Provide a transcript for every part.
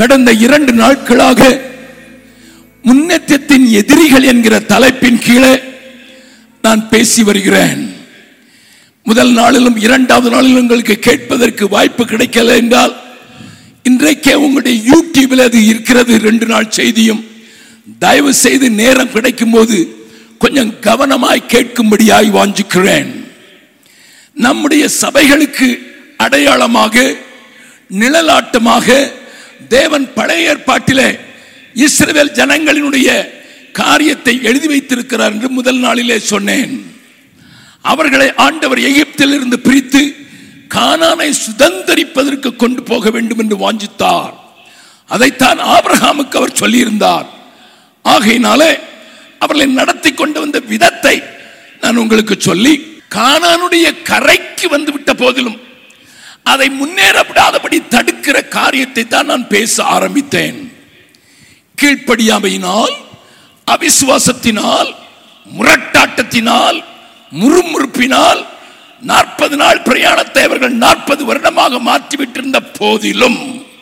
கடந்த இரண்டு நாட்களாக முன்னேற்றத்தின் எதிரிகள் என்கிற தலைப்பின் கீழே நான் பேசி வருகிறேன் முதல் நாளிலும் இரண்டாவது நாளிலும் உங்களுக்கு கேட்பதற்கு வாய்ப்பு கிடைக்கல என்றால் இன்றைக்கே உங்களுடைய யூடியூபில் அது இருக்கிறது ரெண்டு நாள் செய்தியும் தயவு செய்து நேரம் கிடைக்கும் போது கொஞ்சம் கவனமாய் கேட்கும்படியாய் வாஞ்சிக்கிறேன் நம்முடைய சபைகளுக்கு அடையாளமாக நிழலாட்டமாக தேவன் பழைய ஏற்பாட்டிலே இஸ்ரவேல் ஜனங்களினுடைய காரியத்தை எழுதி வைத்திருக்கிறார் என்று முதல் நாளிலே சொன்னேன் அவர்களை ஆண்டவர் எகிப்தில் இருந்து பிரித்து கானானை சுதந்தரிப்பதற்கு கொண்டு போக வேண்டும் என்று வாஞ்சித்தார் அதைத்தான் ஆபிரகாமுக்கு அவர் சொல்லியிருந்தார் ஆகையினாலே அவர்களை நடத்தி கொண்டு வந்த விதத்தை நான் உங்களுக்கு சொல்லி கானானுடைய கரைக்கு வந்து விட்ட போதிலும் அதை முன்னேற விடாதபடி தடுக்கிற காரியத்தை தான் நான் பேச ஆரம்பித்தேன் கீழ்ப்படியாமையினால் அவிசுவாசத்தினால் முரட்டாட்டத்தினால் முறுமுறுப்பினால் நாற்பது நாள் பிரயாணத்தை அவர்கள் நாற்பது வருடமாக மாற்றிவிட்டிருந்த போதிலும்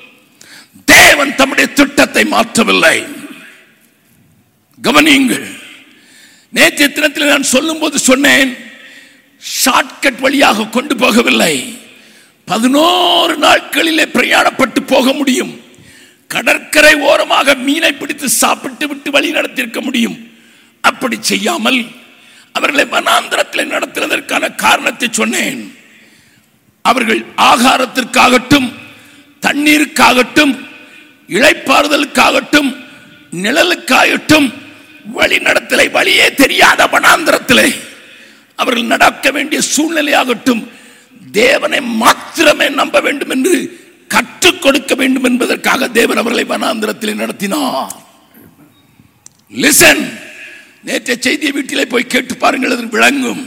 தேவன் தம்முடைய திட்டத்தை மாற்றவில்லை கவனியுங்கள் நேற்றைய தினத்தில் நான் சொல்லும்போது சொன்னேன் ஷார்ட்கட் வழியாக கொண்டு போகவில்லை பதினோரு நாட்களிலே பிரயாணப்பட்டு போக முடியும் கடற்கரை ஓரமாக மீனை பிடித்து சாப்பிட்டு விட்டு வழி நடத்தியிருக்க முடியும் அப்படி செய்யாமல் அவர்களை வனாந்திரத்தில் நடத்துவதற்கான காரணத்தை சொன்னேன் அவர்கள் ஆகாரத்திற்காகட்டும் தண்ணீருக்காகட்டும் இழைப்பாறுதலுக்காகட்டும் நிழலுக்காகட்டும் வழி நடத்தலை வழியே தெரியாத வனாந்திரத்திலே அவர்கள் நடக்க வேண்டிய சூழ்நிலையாகட்டும் தேவனை மாத்திரமே நம்ப வேண்டும் என்று கற்றுக் கொடுக்க வேண்டும் என்பதற்காக தேவன் அவர்களை வனாந்திரத்திலே நடத்தினார் லிசன் நேற்றைய செய்தியை வீட்டிலே போய் கேட்டு பாருங்கள் அது விளங்கும்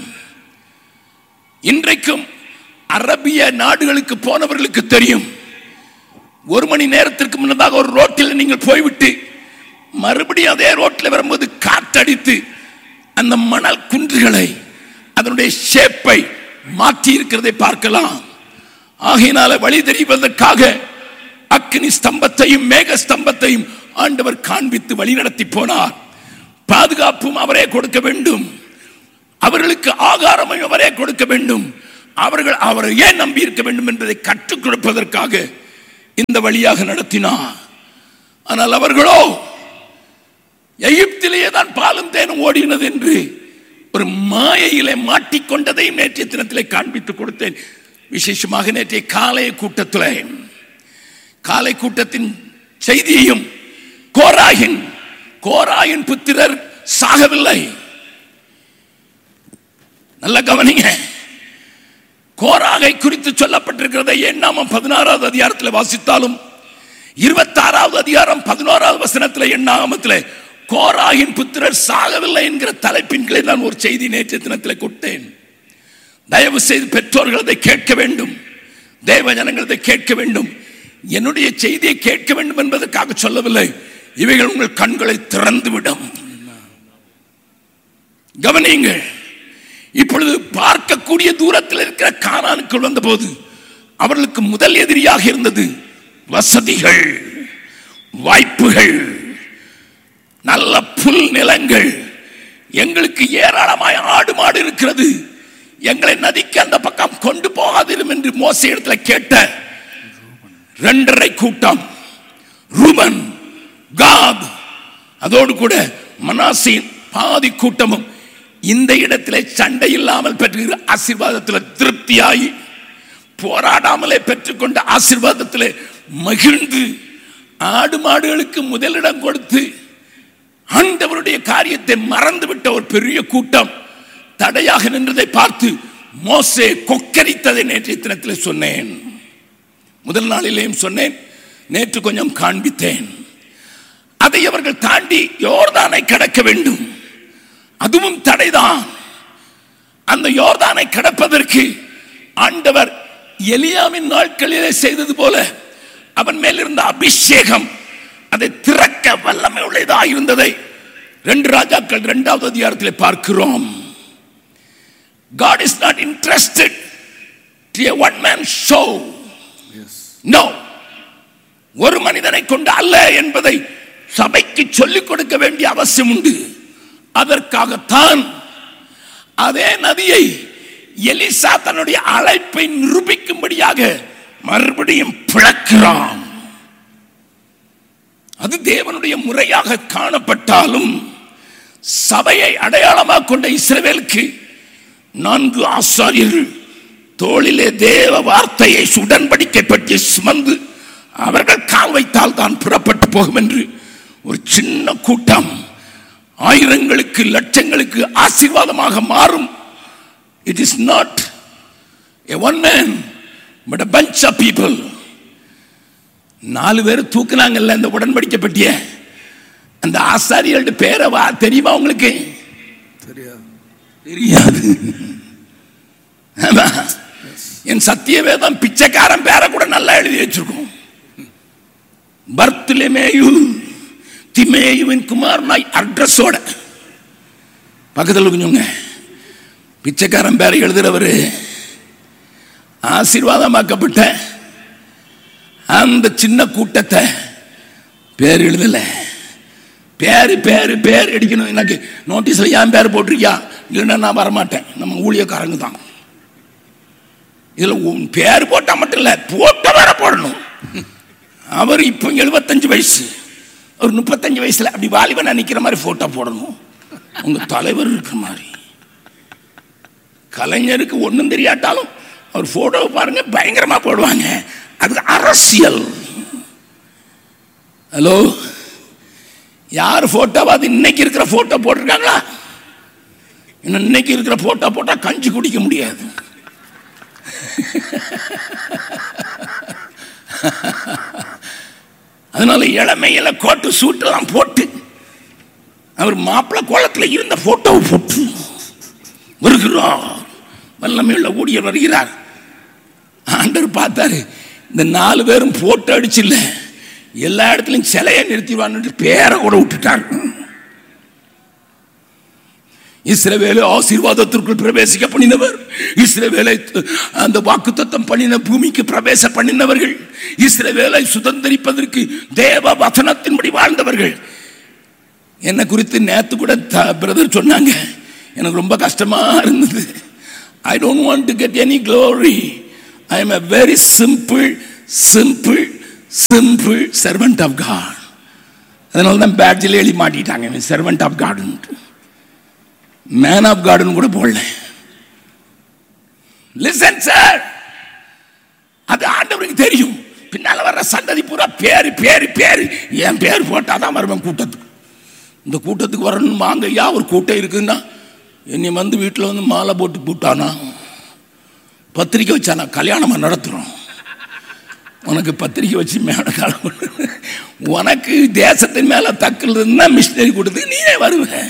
இன்றைக்கும் அரபிய நாடுகளுக்கு போனவர்களுக்கு தெரியும் ஒரு மணி நேரத்திற்கு முன்னதாக ஒரு ரோட்டில் நீங்கள் போய்விட்டு மறுபடியும் அதே ரோட்டில் வரும்போது காற்றடித்து அந்த மணல் குன்றுகளை அதனுடைய ஷேப்பை மாற்றி இருக்கிறதை பார்க்கலாம் ஆகையினால வழி தெரிவதற்காக அக்னி ஸ்தம்பத்தையும் மேக ஸ்தம்பத்தையும் ஆண்டவர் காண்பித்து வழி நடத்தி போனார் பாதுகாப்பும் அவரே கொடுக்க வேண்டும் அவர்களுக்கு ஆகாரமும் அவரே கொடுக்க வேண்டும் அவர்கள் அவரை ஏன் நம்பி இருக்க வேண்டும் என்பதை கற்றுக் கொடுப்பதற்காக இந்த வழியாக நடத்தினார் ஆனால் அவர்களோ எகிப்திலேயே தான் பாலும் தேனும் ஓடினது என்று ஒரு மாயையிலே மாட்டிக்கொண்டதையும் நேற்றைய தினத்திலே காண்பித்து கொடுத்தேன் விசேஷமாக நேற்றைய காலை கூட்டத்தில் காலை கூட்டத்தின் செய்தியையும் கோராயின் கோராயின் புத்திரர் சாகவில்லை நல்ல கவனிங்க கோராகை குறித்து சொல்லப்பட்டிருக்கிறதை எண்ணாம பதினாறாவது அதிகாரத்தில் வாசித்தாலும் இருபத்தாறாவது அதிகாரம் பதினோராவது வசனத்தில் எண்ணாமத்தில் கோராகின் புத்திரர் சாகவில்லை என்கிற தலைப்பின் கீழே நான் ஒரு செய்தி நேற்றைய தினத்தில் கொடுத்தேன் தயவு செய்து பெற்றோர்கள் அதை கேட்க வேண்டும் தேவ ஜனங்கள் அதை கேட்க வேண்டும் என்னுடைய செய்தியை கேட்க வேண்டும் என்பதற்காக சொல்லவில்லை இவைகள் உங்கள் கண்களை திறந்துவிடும் கவனியுங்கள் இப்பொழுது பார்க்கக்கூடிய தூரத்தில் இருக்கிற கானானுக்குள் வந்தபோது அவர்களுக்கு முதல் எதிரியாக இருந்தது வசதிகள் வாய்ப்புகள் நல்ல புல் நிலங்கள் எங்களுக்கு ஏராளமாய் ஆடு மாடு இருக்கிறது எங்களை நதிக்கு அந்த பக்கம் கொண்டு போகாதிரும் என்று மோச இடத்துல கேட்ட ரெண்டரை கூட்டம் ரூபன் காத் அதோடு கூட மனாசின் பாதி கூட்டமும் இந்த இடத்திலே சண்டை இல்லாமல் பெற்றுகிற ஆசீர்வாதத்தில் திருப்தியாகி போராடாமலே பெற்றுக்கொண்ட ஆசீர்வாதத்திலே மகிழ்ந்து ஆடு மாடுகளுக்கு முதலிடம் கொடுத்து ஆண்டவருடைய காரியத்தை மறந்துவிட்ட ஒரு பெரிய கூட்டம் தடையாக நின்றதை பார்த்து மோசே கொக்கரித்ததை நேற்றைய தினத்தில் சொன்னேன் முதல் நாளிலேயும் சொன்னேன் நேற்று கொஞ்சம் காண்பித்தேன் அதை அவர்கள் தாண்டி யோர்தானை கடக்க வேண்டும் அதுவும் தடைதான் அந்த யோர்தானை கடப்பதற்கு ஆண்டவர் எலியாவின் நாட்களிலே செய்தது போல அவன் மேல் இருந்த அபிஷேகம் அதை திறக்க வல்லமை உள்ளதாக இருந்ததை ரெண்டு ராஜாக்கள் இரண்டாவது அதிகாரத்தில் பார்க்கிறோம் God is not interested to a one man show. No. ஒரு மனிதன் மனிதனை கொண்டு அல்ல என்பதை சபைக்கு சொல்லிக் கொடுக்க வேண்டிய அவசியம் உண்டு அதற்காகத்தான் அதே நதியை எலிசா தன்னுடைய அழைப்பை நிரூபிக்கும்படியாக மறுபடியும் பிளக்கிறான் அது தேவனுடைய முறையாக காணப்பட்டாலும் சபையை அடையாளமாக கொண்ட இஸ்ரவேலுக்கு நான்கு ஆசாரியர்கள் தோளிலே தேவ வார்த்தையை உடன்படிக்கை பற்றி சுமந்து அவர்கள் கால் வைத்தால் தான் புறப்பட்டு போகும் என்று ஒரு சின்ன கூட்டம் ஆயிரங்களுக்கு லட்சங்களுக்கு ஆசீர்வாதமாக மாறும் it is not a one man but a bunch of people நாலு பேர் தூக்குனாங்கல்ல இந்த உடன்படிக்கை பற்றிய அந்த ஆசாரியர்கள்ட்ட பேரை வா தெரியுமா உங்களுக்கு தெரியாது தெரியாது ஆமா. என் சத்திய வேதம் பிச்சைக்காரன் பேரை கூட நல்லா எழுதி வச்சிருக்கோம் பர்த்லமேயு திமேயுவின் குமாரனாய் அட்ரஸோட பக்கத்தில் கொஞ்சங்க பிச்சைக்காரன் பேரை எழுதுறவர் ஆசீர்வாதமாக்கப்பட்ட அந்த சின்ன கூட்டத்தை பேர் எழுதல பேரு பேரு பேர் அடிக்கணும் எனக்கு நோட்டீஸ்ல ஏன் பேர் போட்டிருக்கியா இல்லைன்னா நான் வரமாட்டேன் நம்ம ஊழியக்காரங்க தான் இதுல உன் பேர் போட்டா மட்டும் இல்ல போட்ட வேற போடணும் அவர் இப்போ எழுபத்தஞ்சு வயசு ஒரு முப்பத்தஞ்சு வயசுல அப்படி வாலிபனா நிக்கிற மாதிரி போட்டோ போடணும் உங்க தலைவர் இருக்கிற மாதிரி கலைஞருக்கு ஒண்ணும் தெரியாட்டாலும் அவர் போட்டோ பாருங்க பயங்கரமா போடுவாங்க அது அரசியல் ஹலோ யார் போட்டோவாது இன்னைக்கு இருக்கிற போட்டோ போட்டிருக்காங்களா இன்னும் இன்னைக்கு இருக்கிற போட்டோ போட்டா கஞ்சி குடிக்க முடியாது அதனால இளமையில கோட்டு சூட்டெல்லாம் போட்டு அவர் மாப்பிள்ளை கோலத்தில் இருந்த போட்டோவை போட்டு வருகிறார் வல்லமையுள்ள ஊழியர் வருகிறார் ஆண்டவர் பார்த்தாரு இந்த நாலு பேரும் போட்டோ அடிச்சில்ல எல்லா இடத்துலையும் சிலையை நிறுத்திடுவான்னு பேரை கூட விட்டுட்டார் இஸ்ரவேலை ஆசீர்வாதத்திற்குள் பிரவேசிக்க பண்ணினவர் இஸ்ரவேலை அந்த வாக்குத்தத்தம் பண்ணின பூமிக்கு பிரவேச பண்ணினவர்கள் இஸ்ரவேலை சுதந்திரிப்பதற்கு தேவ வசனத்தின்படி வாழ்ந்தவர்கள் என்னை குறித்து நேத்து கூட பிரதர் சொன்னாங்க எனக்கு ரொம்ப கஷ்டமா இருந்தது I don't want to get any glory I am a very simple simple simple servant of God அதனால தான் பேட்ஜில் எழுதி மாட்டிட்டாங்க சர்வெண்ட் ஆஃப் காடுன்ட்டு மேன் ஆஃப் காடுன்னு கூட போடல லிசன் சார் அது ஆண்டவருக்கு தெரியும் பின்னால வர்ற சந்ததி பூரா பேரு பேரு பேரு என் பேர் போட்டாதான் வருவேன் கூட்டத்துக்கு இந்த கூட்டத்துக்கு வரணும் வாங்க ஐயா ஒரு கூட்டம் இருக்குன்னா என்னை வந்து வீட்டில் வந்து மாலை போட்டு போட்டானா பத்திரிக்கை வச்சானா கல்யாணமாக நடத்துகிறோம் உனக்கு பத்திரிக்கை வச்சு மேல காலம் உனக்கு தேசத்தின் மேலே தக்கல் இருந்தா மிஷினரி கொடுத்து நீனே வருவேன்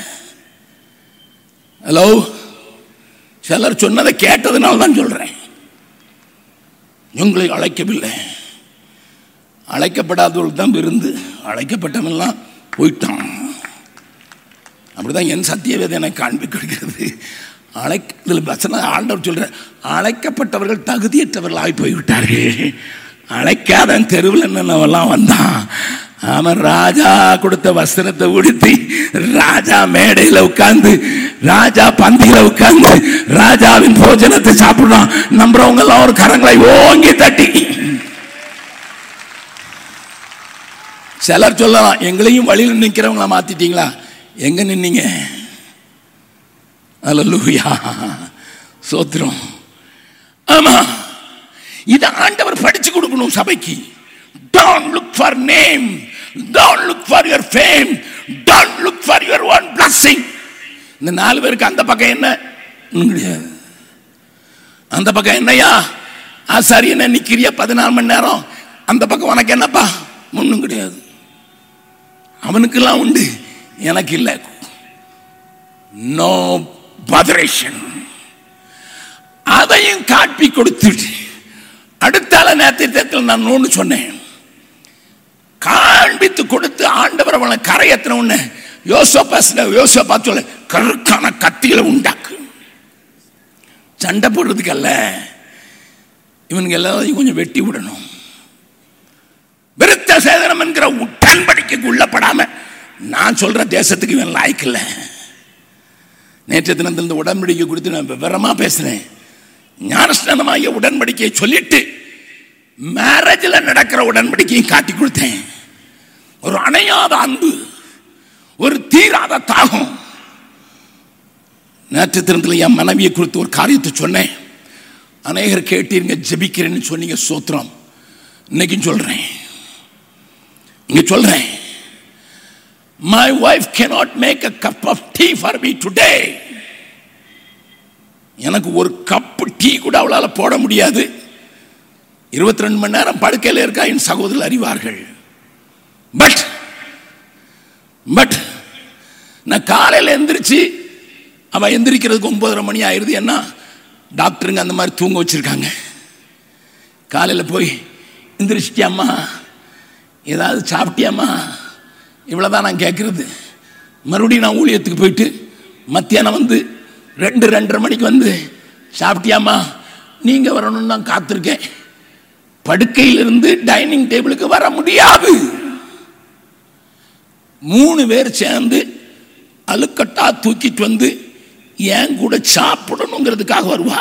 ஹலோ சிலர் சொன்னதை கேட்டதுனால தான் சொல்றேன் உங்களை அழைக்கவில்லை அழைக்கப்படாதவர்கள் தான் விருந்து அழைக்கப்பட்டவெல்லாம் போயிட்டான் அப்படிதான் என் சத்தியவேதை எனக்கு காண்பி கொடுக்கிறது அழைக்க இதில் வசனம் ஆண்டவர் சொல்ற அழைக்கப்பட்டவர்கள் தகுதியற்றவர்களாகி போய்விட்டார்கள் அழைக்காத தெருவில் என்னவெல்லாம் வந்தான் அவன் ராஜா கொடுத்த வஸ்திரத்தை உடுத்தி ராஜா மேடையில் உட்கார்ந்து ராஜா பந்தியில உட்கார்ந்து ராஜாவின் போஜனத்தை சாப்பிடுறான் நம்புறவங்க எல்லாம் ஒரு கரங்களை ஓங்கி தட்டி சிலர் சொல்லலாம் எங்களையும் வழியில் நிற்கிறவங்கள மாத்திட்டீங்களா எங்க நின்னீங்க அல்லூயா சோத்திரம் ஆமா இதை ஆண்டவர் படிச்சு கொடுக்கணும் சபைக்கு don't look for name don't look for your fame don't look for your own blessing இந்த நாலு பேருக்கு அந்த பக்கம் என்ன ஒண்ணும் கிடையாது அந்த பக்கம் என்னையா ஆசாரி என்ன நிக்கிறிய பதினாலு மணி நேரம் அந்த பக்கம் உனக்கு என்னப்பா ஒண்ணும் கிடையாது அவனுக்கெல்லாம் உண்டு எனக்கு இல்லை நோ பதரேஷன் அதையும் காட்டி கொடுத்துட்டு அடுத்தால நேரத்தில் நான் ஒன்று சொன்னேன் காண்பித்து கொடுத்து ஆண்டவர் அவனை கரையத்தின உடனே யோசப்பா யோசப்பா சொல்ல கருக்கான கத்திகளை உண்டாக்கு சண்டை போடுறதுக்கல்ல இவனுக்கு எல்லாத்தையும் கொஞ்சம் வெட்டி விடணும் விருத்த சேதனம் நடக்கிற உடன்படிக்கைக்கு உள்ளப்படாம நான் சொல்ற தேசத்துக்கு இவன் லாய்க்கு இல்லை நேற்று தினத்தில் இந்த உடன்படிக்கை குறித்து நான் விவரமா பேசுறேன் ஞானஸ்நானமாகிய உடன்படிக்கையை சொல்லிட்டு மேரேஜில் நடக்கிற உடன்படிக்கையை காட்டி கொடுத்தேன் ஒரு அணையாத அன்பு ஒரு தீராத தாகம் நேற்று தினத்தில் என் மனைவியை குறித்து ஒரு காரியத்தை சொன்னேன் அநேகர் கேட்டீங்க ஜெபிக்கிறேன்னு சொன்னீங்க சோத்திரம் இன்னைக்கும் சொல்றேன் இங்க சொல்றேன் my wife cannot make a cup of tea for me today எனக்கு ஒரு கப்பு டீ கூட அவளால் போட முடியாது இருபத்தி ரெண்டு மணி நேரம் படுக்கையில் இருக்கா என் சகோதரர் அறிவார்கள் பட் பட் நான் காலையில் எந்திரிச்சு அவன் எந்திரிக்கிறதுக்கு ஒன்பதரை மணி ஆயிடுது என்ன டாக்டருங்க அந்த மாதிரி தூங்க வச்சிருக்காங்க காலையில் போய் எந்திரிச்சிட்டியாம்மா ஏதாவது சாப்பிட்டியாம்மா இவ்வளோதான் நான் கேட்குறது மறுபடியும் நான் ஊழியத்துக்கு போயிட்டு மத்தியானம் வந்து ரெண்டு ரெண்டரை மணிக்கு வந்து சாப்பிட்டியாம்மா நீங்கள் வரணும்னு நான் காத்திருக்கேன் படுக்கையிலிருந்து டைனிங் டேபிளுக்கு வர முடியாது மூணு பேர் சேர்ந்து அழுக்கட்டா தூக்கிட்டு வந்து என் கூட சாப்பிடணுங்கிறதுக்காக வருவா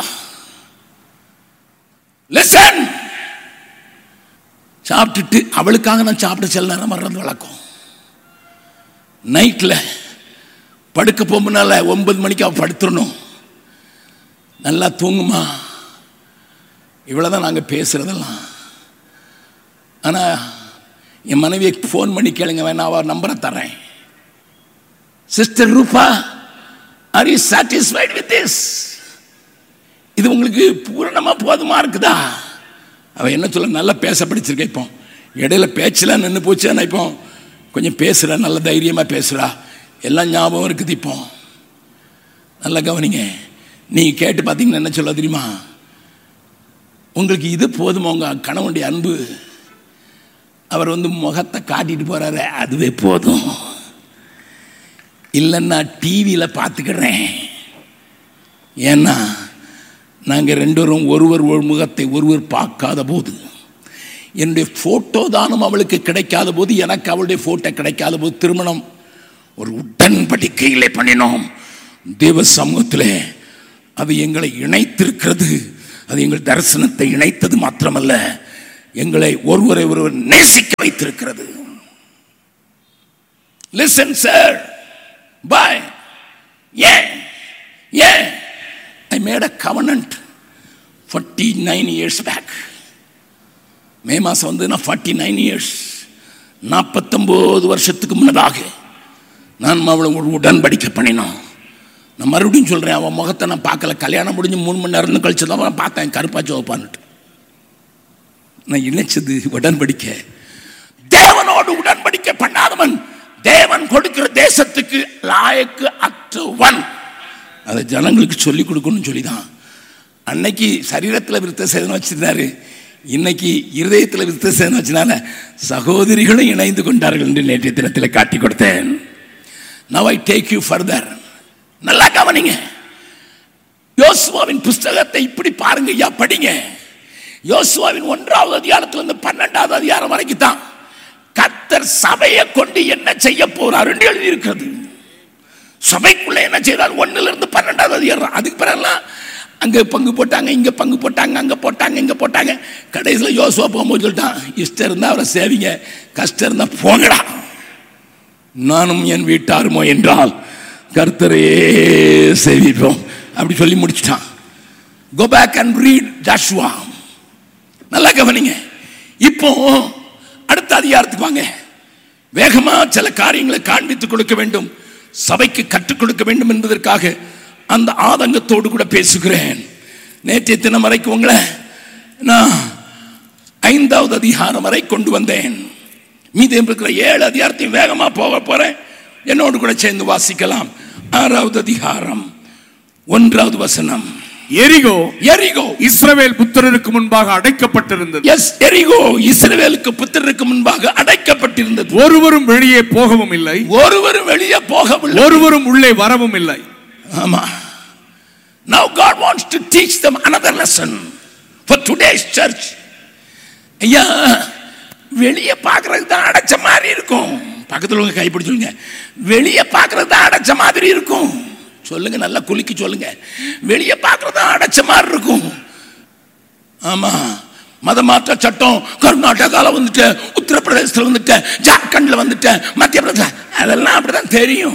லிசன் சாப்பிட்டுட்டு அவளுக்காக நான் சாப்பிட சில நேரம் வர்றது வழக்கம் நைட்டில் படுக்க போகும்போனால ஒன்பது மணிக்கு அவள் படுத்துடணும் நல்லா தூங்குமா இவ்வளோதான் நாங்கள் பேசுகிறதெல்லாம் ஆனால் என் மனைவியை ஃபோன் பண்ணி கேளுங்க வேணா அவள் நம்பரை தரேன் sister Rupa are you satisfied with this இது உங்களுக்கு பூரணமாக போதுமா இருக்குதா அவள் என்ன சொல்ல நல்லா பேச படிச்சிருக்கா இப்போ இடையில பேச்செல்லாம் நின்று போச்சு ஆனால் இப்போ கொஞ்சம் பேசுகிறா நல்ல தைரியமாக பேசுகிறா எல்லாம் ஞாபகம் இருக்குது இப்போ நல்லா கவனிங்க நீங்கள் கேட்டு பார்த்தீங்கன்னா என்ன சொல்ல தெரியுமா உங்களுக்கு இது போதுமா உங்கள் கணவனுடைய அன்பு அவர் வந்து முகத்தை காட்டிட்டு போகிறாரு அதுவே போதும் இல்லைன்னா டிவியில் பார்த்துக்கிறேன் ஏன்னா நாங்கள் ரெண்டோரும் ஒருவர் ஒரு முகத்தை ஒருவர் பார்க்காத போது என்னுடைய ஃபோட்டோ தானும் அவளுக்கு கிடைக்காத போது எனக்கு அவளுடைய ஃபோட்டோ கிடைக்காத போது திருமணம் ஒரு உடன்படிக்கையிலே பண்ணினோம் தேவ சமூகத்திலே அது எங்களை இணைத்திருக்கிறது அது எங்கள் தரிசனத்தை இணைத்தது மாத்திரமல்ல எங்களை ஒருவரை ஒருவர் நேசிக்க வைத்திருக்கிறது லிசன் சார் பாய் ஏன் ஏன் I made a covenant forty nine years back May மாதம் வந்து நான் ஃபார்ட்டி நைன் இயர்ஸ் நாற்பத்தொம்போது வருஷத்துக்கு முன்னதாக நான் அவளை ஒரு உடன்படிக்கை பண்ணினோம் நான் மறுபடியும் சொல்கிறேன் அவன் முகத்தை நான் பார்க்கல கல்யாணம் முடிஞ்சு மூணு மணி நேரம் கழிச்சு தான் நான் பார்த்தேன் கருப்பாச்சு வைப்பான்ட்டு நான் இணைச்சது உடன்படிக்கை தேவனோடு உடன்படிக்கை பண்ணாதவன் தேவன் கொடுக்கிற தேசத்துக்கு லாயக்கு அற்றவன் அதை ஜனங்களுக்கு சொல்லிக் கொடுக்கணும்னு சொல்லி தான் அன்னைக்கு சரீரத்தில் விருத்த சேதனம் வச்சிருந்தாரு இன்னைக்கு இருதயத்தில் விருத்த சேதனம் வச்சனால சகோதரிகளும் இணைந்து கொண்டார்கள் என்று நேற்றைய தினத்தில் காட்டி கொடுத்தேன் now I take you further நல்லா கவனிங்க யோசுவாவின் புஸ்தகத்தை இப்படி பாருங்க ஐயா படிங்க யோசுவாவின் ஒன்றாவது அதிகாரத்திலிருந்து பன்னெண்டாவது அதிகாரம் வரைக்கும் தான் கத்தர் சபையை கொண்டு என்ன செய்ய போறார் என்று எழுதியிருக்கிறது சபைக்குள்ள என்ன செய்தார் ஒன்னுல இருந்து பன்னெண்டாவது அதிகாரம் அதுக்கு பிறகுலாம் அங்க பங்கு போட்டாங்க இங்க பங்கு போட்டாங்க அங்க போட்டாங்க இங்க போட்டாங்க கடைசியில் யோசுவா போகும்போது சொல்லிட்டான் இஷ்டம் இருந்தா அவரை சேவிங்க கஷ்டம் இருந்தா போங்கடா நானும் என் வீட்டாருமோ என்றால் கர்த்தரையே சேவிப்போம் அப்படி சொல்லி முடிச்சிட்டான் go back and read Joshua நல்லா கவனிங்க இப்போ அடுத்த அதிகாரத்துக்கு வாங்க வேகமா சில காரியங்களை காண்பித்து கொடுக்க வேண்டும் சபைக்கு கற்றுக் கொடுக்க வேண்டும் என்பதற்காக அந்த ஆதங்கத்தோடு கூட பேசுகிறேன் நேற்றைய தினம் வரைக்கும் உங்களை நான் ஐந்தாவது அதிகாரம் வரை கொண்டு வந்தேன் மீதி இருக்கிற ஏழு அதிகாரத்தையும் வேகமா போக போறேன் என்னோடு கூட சேர்ந்து வாசிக்கலாம் ஆறாவது அதிகாரம் ஒன்றாவது வசனம் எரிகோ எரிகோ இஸ்ரவேல் புத்திரருக்கு முன்பாக அடைக்கப்பட்டிருந்தது எஸ் எரிகோ இஸ்ரவேலுக்கு புத்திரருக்கு முன்பாக அடைக்கப்பட்டிருந்தது ஒருவரும் வெளியே போகவும் இல்லை ஒருவரும் வெளியே போகவில்லை ஒருவரும் உள்ளே வரவும் இல்லை ஆமா now god wants to teach them another lesson for today's church ஐயா வெளியே பார்க்கறதுக்கு தான் அடைச்ச மாதிரி இருக்கும் பக்கத்தில் உங்க கைப்பிடி சொல்லுங்க வெளியே பார்க்கறது தான் அடைச்ச மாதிரி இருக்கும் சொல்லுங்க நல்லா குலுக்கி சொல்லுங்க வெளியே பார்க்கறது தான் அடைச்ச மாதிரி இருக்கும் ஆமா மதமாற்ற சட்டம் கர்நாடகாவில் வந்துட்டேன் உத்தரப்பிரதேசத்தில் வந்துட்டேன் ஜார்க்கண்டில் வந்துட்டேன் மத்திய பிரதேச அதெல்லாம் அப்படிதான் தெரியும்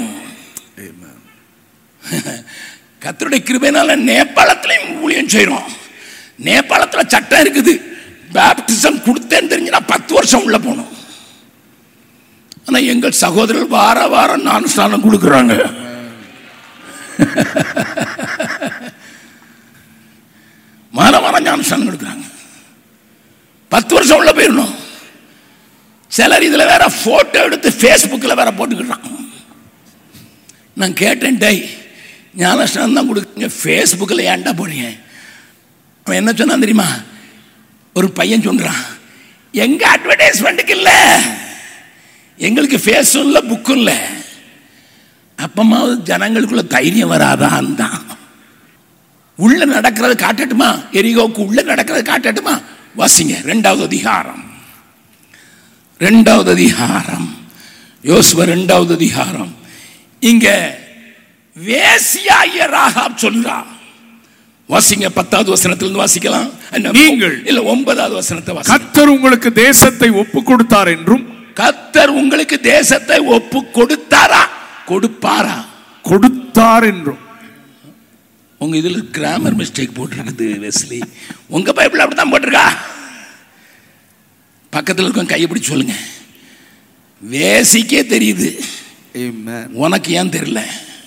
கத்தருடைய கிருபையினால நேபாளத்திலையும் ஊழியம் செய்கிறோம் நேபாளத்தில் சட்டம் இருக்குது பேப்டிசம் கொடுத்தேன்னு தெரிஞ்சு நான் பத்து வருஷம் உள்ள போகணும் ஆனால் எங்கள் சகோதரர்கள் வார வாரம் நான் ஸ்நானம் கொடுக்குறாங்க வார வாரம் ஞானஸ்தானம் கொடுக்குறாங்க பத்து வருஷம் உள்ள போயிடணும் சிலர் இதில் வேற ஃபோட்டோ எடுத்து ஃபேஸ்புக்கில் வேற போட்டுக்கிறான் நான் கேட்டேன் டை ஞானஸ்தானம் தான் கொடுக்குறீங்க ஃபேஸ்புக்கில் ஏன்டா போறீங்க அவன் என்ன சொன்னான் தெரியுமா ஒரு பையன் சொல்றான் எங்க அட்வர்டைஸ்மெண்ட்டுக்கு இல்லை எங்களுக்கு ஃபேஸும் இல்லை புக்கும் இல்லை அப்பமாவது ஜனங்களுக்குள்ள தைரியம் வராதான் தான் உள்ள நடக்கிறது காட்டட்டுமா எரிகோவுக்கு உள்ள நடக்கிறது காட்டட்டுமா வாசிங்க ரெண்டாவது அதிகாரம் ரெண்டாவது அதிகாரம் யோசுவ ரெண்டாவது அதிகாரம் இங்க வேசியாய ராகாப் சொல்றா வாசிங்க பத்தாவது வசனத்திலிருந்து வாசிக்கலாம் என்ன, நீங்கள் இல்ல ஒன்பதாவது வசனத்தை வாசி கர்த்தர் உங்களுக்கு தேசத்தை ஒப்பு கொடுத்தார் என்றும் கத்தர் உங்களுக்கு தேசத்தை ஒப்பு கொடுத்தாரா கொடுப்பாரா கொடுத்தார் என்றும் உங்க இதுல கிராமர் மிஸ்டேக் போட்டிருக்குது வெஸ்லி உங்க பைபிள் அப்படித்தான் போட்டிருக்கா பக்கத்தில் இருக்கும் கையை பிடிச்சு சொல்லுங்க வேசிக்கே தெரியுது உனக்கு ஏன் தெரியல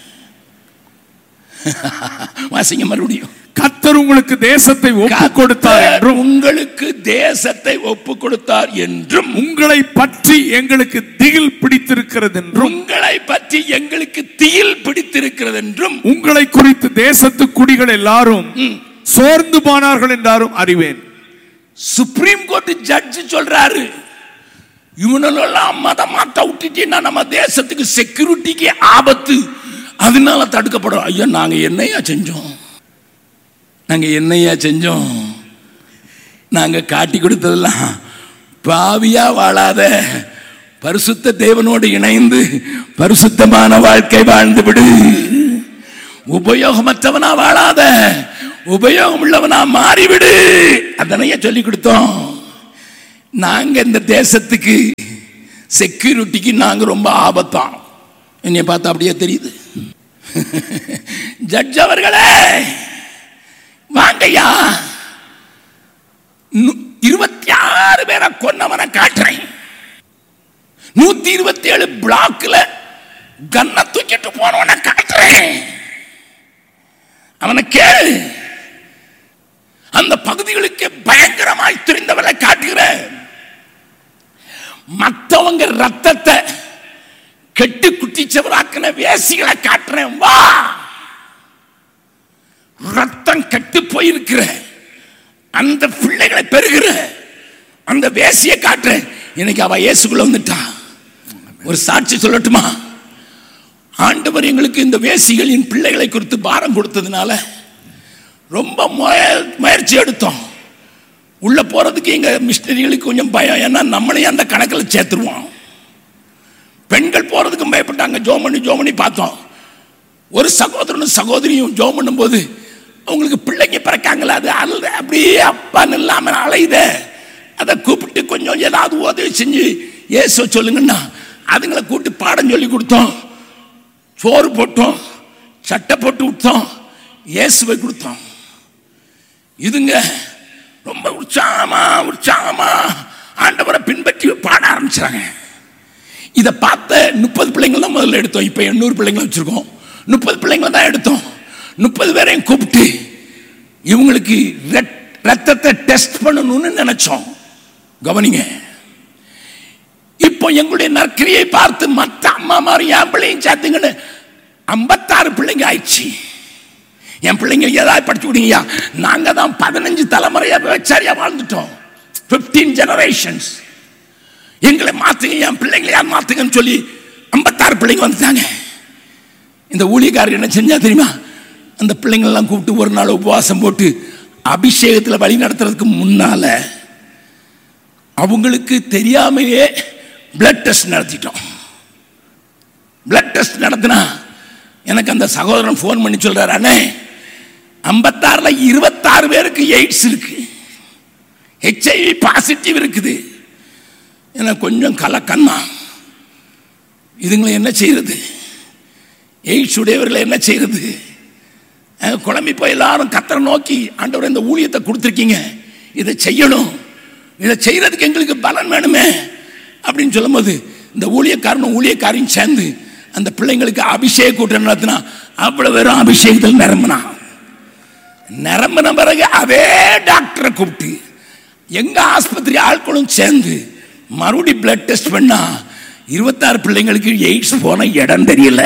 வாசிங்க மறுபடியும் கர்த்தர் உங்களுக்கு தேசத்தை ஒப்பு கொடுத்தார் கர்த்தர் என்றும் உங்களுக்கு தேசத்தை ஒப்பு கொடுத்தார் என்றும் உங்களை பற்றி எங்களுக்கு திகில் பிடித்திருக்கிறது என்றும் உங்களை பற்றி எங்களுக்கு தீயில் பிடித்திருக்கிறது என்றும் உங்களை குறித்து தேசத்து குடிகள் எல்லாரும் ம், சோர்ந்து போனார்கள் என்றாரும் அறிவேன் சுப்ரீம் கோர்ட் ஜட்ஜ் சொல்றாரு இவனெல்லாம் மதம் மாத்த விட்டுட்டீங்கன்னா நம்ம தேசத்துக்கு செக்யூரிட்டிக்கு ஆபத்து அதனால தடுக்கப்படும் ஐயா நாங்க என்னையா செஞ்சோம் நாங்க என்னையா செஞ்சோம் நாங்க காட்டி கொடுத்ததெல்லாம் பாவியா வாழாத பரிசுத்த தேவனோடு இணைந்து பரிசுத்தமான வாழ்க்கை வாழ்ந்து விடு உபயோகமற்றவனா வாழாத உபயோகம் உள்ளவனா மாறிவிடு அதனையே சொல்லி கொடுத்தோம் நாங்க இந்த தேசத்துக்கு செக்யூரிட்டிக்கு நாங்க ரொம்ப ஆபத்தாம் என்னைய பார்த்தா அப்படியே தெரியுது ஜட்ஜ் அவர்களே வாங்கய்யா நு- இருபத்தி ஆறு பேரை கொன்னவனை காட்டுறேன் நூத்தி இருபத்தி ஏழு பிளாக்ல கன்னை தூக்கிட்டு போனவனை காட்டுறேன் அவனை கேளு அந்த பகுதிகளுக்கு பயங்கரமாய் தெரிந்தவரை காட்டுகிறேன் மற்றவங்க ரத்தத்தை கெட்டு குட்டிச்சவராக்கின வேசிகளை காட்டுறேன் வா ரத்தம் கெட்டு போயிருக்கிற அந்த பிள்ளைகளை பெறுகிற அந்த வேசியை காட்டுறேன் இன்னைக்கு அவ இயேசுக்குள்ள வந்துட்டா ஒரு சாட்சி சொல்லட்டுமா ஆண்டவர் எங்களுக்கு இந்த வேசிகளின் பிள்ளைகளை குறித்து பாரம் கொடுத்ததுனால ரொம்ப முய- முயற்சி எடுத்தோம் உள்ள போறதுக்கு எங்க மிஷினரிகளுக்கு கொஞ்சம் பயம் ஏன்னா நம்மளையும் அந்த கணக்கில் சேர்த்துருவோம் பெண்கள் போறதுக்கும் பயப்பட்டாங்க ஜோம் பண்ணி ஜோம் பண்ணி பார்த்தோம் ஒரு சகோதரனும் சகோதரியும் ஜோம் பண்ணும்போது அவங்களுக்கு பிள்ளைங்க பிறக்காங்களா அது அழுத அப்படியே அப்பான்னு இல்லாம அலையுத அதை கூப்பிட்டு கொஞ்சம் ஏதாவது உதவி செஞ்சு இயேசு சொல்லுங்கன்னா அதுங்களை கூப்பிட்டு பாடம் சொல்லி கொடுத்தோம் சோறு போட்டோம் சட்டை போட்டு விட்டோம் இயேசுவை கொடுத்தோம் இதுங்க ரொம்ப உற்சாகமா உற்சாகமா ஆண்டவரை பின்பற்றி பாட ஆரம்பிச்சாங்க இதை பார்த்த முப்பது பிள்ளைங்கள் தான் முதல்ல எடுத்தோம் இப்போ எண்ணூறு பிள்ளைங்களை வச்சிருக்கோம் முப்பது பிள்ளைங்களை தான் எடுத்தோம் முப்பது பேரையும் கூப்பிட்டு இவங்களுக்கு ரெட்- ரத்தத்தை டெஸ்ட் பண்ணணும்னு நினைச்சோம் கவனிங்க இப்போ எங்களுடைய நற்கிரியை பார்த்து மற்ற அம்மா மாதிரி என் பிள்ளையும் சேர்த்துங்கன்னு ஐம்பத்தாறு பிள்ளைங்க ஆயிடுச்சு என் பிள்ளைங்க ஏதாவது படிச்சு விடுங்கய்யா நாங்க தான் பதினஞ்சு தலைமுறையா விபச்சாரியா வாழ்ந்துட்டோம் 15 ஜெனரேஷன்ஸ் எங்களை மாத்துங்க என் பிள்ளைங்களை யார் மாத்துங்கன்னு சொல்லி ஐம்பத்தாறு பிள்ளைங்க வந்துட்டாங்க இந்த ஊழியக்காரர் என்ன செஞ்சா தெரியுமா அந்த பிள்ளைங்களெல்லாம் கூப்பிட்டு ஒரு நாள் உபவாசம் போட்டு அபிஷேகத்தில் வழி நடத்துறதுக்கு முன்னால அவங்களுக்கு தெரியாமையே பிளட் டெஸ்ட் நடத்திட்டோம் பிளட் டெஸ்ட் நடத்தினா எனக்கு அந்த சகோதரன் ஃபோன் பண்ணி சொல்றாரு அண்ணே ஐம்பத்தாறுல இருபத்தாறு பேருக்கு எய்ட்ஸ் இருக்கு ஹெச்ஐவி பாசிட்டிவ் இருக்குது எனக்கு கொஞ்சம் கலக்கண்ணா இதுங்களை என்ன செய்யறது எய்ட்ஸ் உடையவர்களை என்ன செய்யறது அஹ் குழம்பி போய் எல்லாரும் கத்தரை நோக்கி ஆண்டவர் இந்த ஊழியத்தை கொடுத்துருக்கீங்க இதை செய்யணும் இதை செய்யறதுக்கு எங்களுக்கு பலன் வேணுமே அப்படின்னு சொல்லும்போது இந்த ஊழியக்காரனும் ஊழியக்காரையும் சேர்ந்து அந்த பிள்ளைங்களுக்கு அபிஷேக கூட்டம் நடத்தினா அவ்வளவு வெறும் அபிஷேகத்தில் நிரம்பினா நிரம்பின பிறகு அதே டாக்டரை கூப்பிட்டு எங்க ஆஸ்பத்திரி ஆட்களும் சேர்ந்து மறுபடி பிளட் டெஸ்ட் பண்ணா இருபத்தாறு பிள்ளைங்களுக்கு எய்ட்ஸ் போன இடம் தெரியல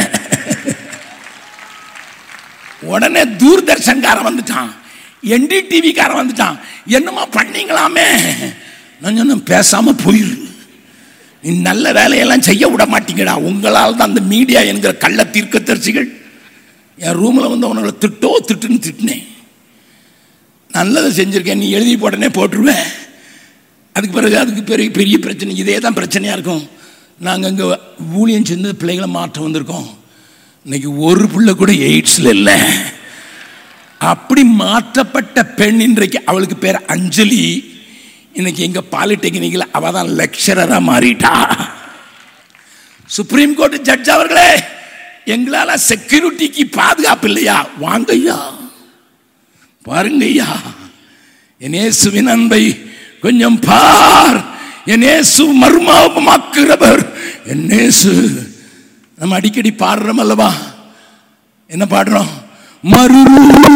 உடனே தூர்தர்ஷன்காரன் வந்துட்டான் என்டிடிவிக்காரன் வந்துட்டான் என்னமா பண்ணீங்களாமே நான் சொன்னேன் பேசாம போயிரு நீ நல்ல வேலையெல்லாம் செய்ய விட மாட்டீங்கடா உங்களால் தான் அந்த மீடியா என்கிற கள்ள தீர்க்கதரிசிகள் என் ரூமில் வந்து உனங்களை திட்டோ திட்டுன்னு திட்டினேன் நல்லதை செஞ்சிருக்கேன் நீ எழுதி போட்டனே போட்டுருவேன் அதுக்கு பிறகு அதுக்கு பெரிய பெரிய பிரச்சனை இதே தான் பிரச்சனையாக இருக்கும் நாங்கள் இங்கே ஊழியம் செஞ்சு பிள்ளைகளை மாற்ற வந்திருக்கோம் இன்னைக்கு ஒரு பிள்ளை கூட எய்ட்ஸில் இல்லை அப்படி மாற்றப்பட்ட பெண் இன்றைக்கு அவளுக்கு பேர் அஞ்சலி இன்னைக்கு எங்க பாலிடெக்னிக்கில் அவ தான் லெக்சரரா மாறிட்டா சுப்ரீம் கோர்ட் ஜட்ஜ் அவர்களே எங்களால செக்யூரிட்டிக்கு பாதுகாப்பு இல்லையா வாங்க ஐயா பாருங்க ஐயா என் இயேசுவின் அன்பை கொஞ்சம் பார் என் இயேசு மர்மாபமாக்குறவர் என் இயேசு நம்ம அடிக்கடி பாடுறோம் அல்லவா என்ன பாடுறோம் மறு